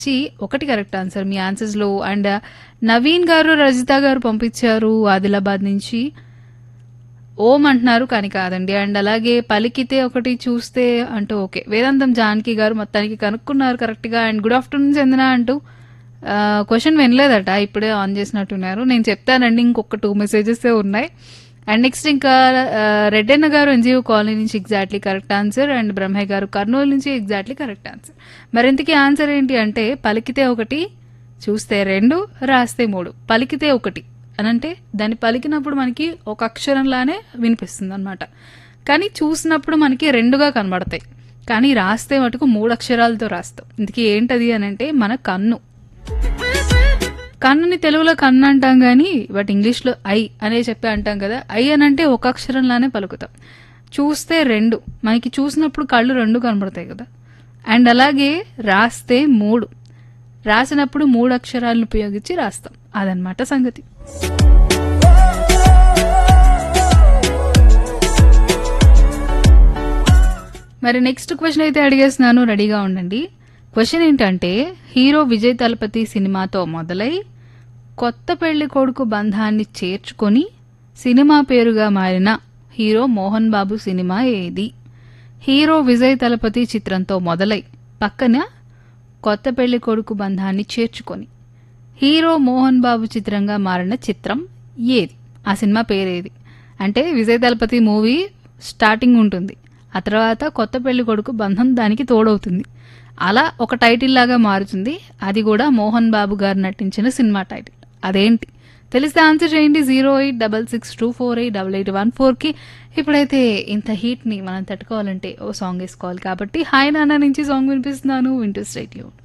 చి ఒకటి correct answer మీ ఆన్సర్స్లో అండ్ నవీన్ గారు రజిత గారు పంపించారు ఆదిలాబాద్ నుంచి ఓం అంటున్నారు కానీ కాదండి అండ్ అలాగే పలికితే ఒకటి చూస్తే అంటూ ఓకే వేదాంతం జానకి గారు మొత్తానికి కనుక్కున్నారు కరెక్ట్గా అండ్ గుడ్ ఆఫ్టర్నూన్ చందన అంటూ క్వశ్చన్ వినలేదట ఇప్పుడే ఆన్ చేసినట్టున్నారు నేను చెప్తానండి ఇంకొక టూ మెసేజెస్ ఉన్నాయి అండ్ నెక్స్ట్ ఇంకా ఆ, రెడ్డన్న గారు ఎన్జిఓ కాలనీ నుంచి exactly correct answer and Brahmaiah గారు కర్నూలు నుంచి ఎగ్జాక్ట్లీ కరెక్ట్ ఆన్సర్ మరి ఇంతకీ ఆన్సర్ ఏంటి అంటే పలికితే ఒకటి చూస్తే రెండు రాస్తే మూడు పలికితే ఒకటి అని అంటే దాన్ని పలికినప్పుడు మనకి ఒక అక్షరంలానే వినిపిస్తుంది అనమాట కానీ చూసినప్పుడు మనకి రెండుగా కనబడతాయి కానీ రాస్తే మటుకు మూడు అక్షరాలతో రాస్తాం ఇందుకే ఏంటది అని అంటే మన కన్ను కన్నుని తెలుగులో కన్ను అంటాం కానీ బట్ ఇంగ్లీష్లో ఐ అనే చెప్పి అంటాం కదా ఐ అని అంటే ఒక అక్షరంలానే పలుకుతాం చూస్తే రెండు మనకి చూసినప్పుడు కళ్ళు రెండు కనబడతాయి కదా అండ్ అలాగే రాస్తే మూడు రాసినప్పుడు మూడు అక్షరాలను ఉపయోగించి రాస్తాం అదనమాట సంగతి మరి నెక్స్ట్ క్వశ్చన్ అయితే అడిగేస్తున్నాను రెడీగా ఉండండి క్వశ్చన్ ఏంటంటే హీరో విజయ్ తలపతి సినిమాతో మొదలై కొత్త పెళ్లి కొడుకు బంధాన్ని చేర్చుకొని సినిమా పేరుగా మారిన హీరో మోహన్ బాబు సినిమా ఏది హీరో విజయ్ తలపతి చిత్రంతో మొదలై పక్కన కొత్త పెళ్లి కొడుకు బంధాన్ని చేర్చుకొని హీరో మోహన్ బాబు చిత్రంగా మారిన చిత్రం ఏది ఆ సినిమా పేరేది అంటే విజయ్ దళపతి మూవీ స్టార్టింగ్ ఉంటుంది ఆ తర్వాత కొత్త పెళ్లి కొడుకు బంధం దానికి తోడవుతుంది అలా ఒక టైటిల్ లాగా మారుతుంది అది కూడా మోహన్ బాబు గారు నటించిన సినిమా టైటిల్ అదేంటి తెలిస్తే ఆన్సర్ చేయండి zero eight double six two four eight double eight one ఫోర్కి ఇప్పుడైతే ఇంత హీట్ని మనం తట్టుకోవాలంటే ఓ సాంగ్ వేసుకోవాలి కాబట్టి హాయ్ నాన్న నుంచి సాంగ్ వినిపిస్తున్నాను వింటూ స్టేట్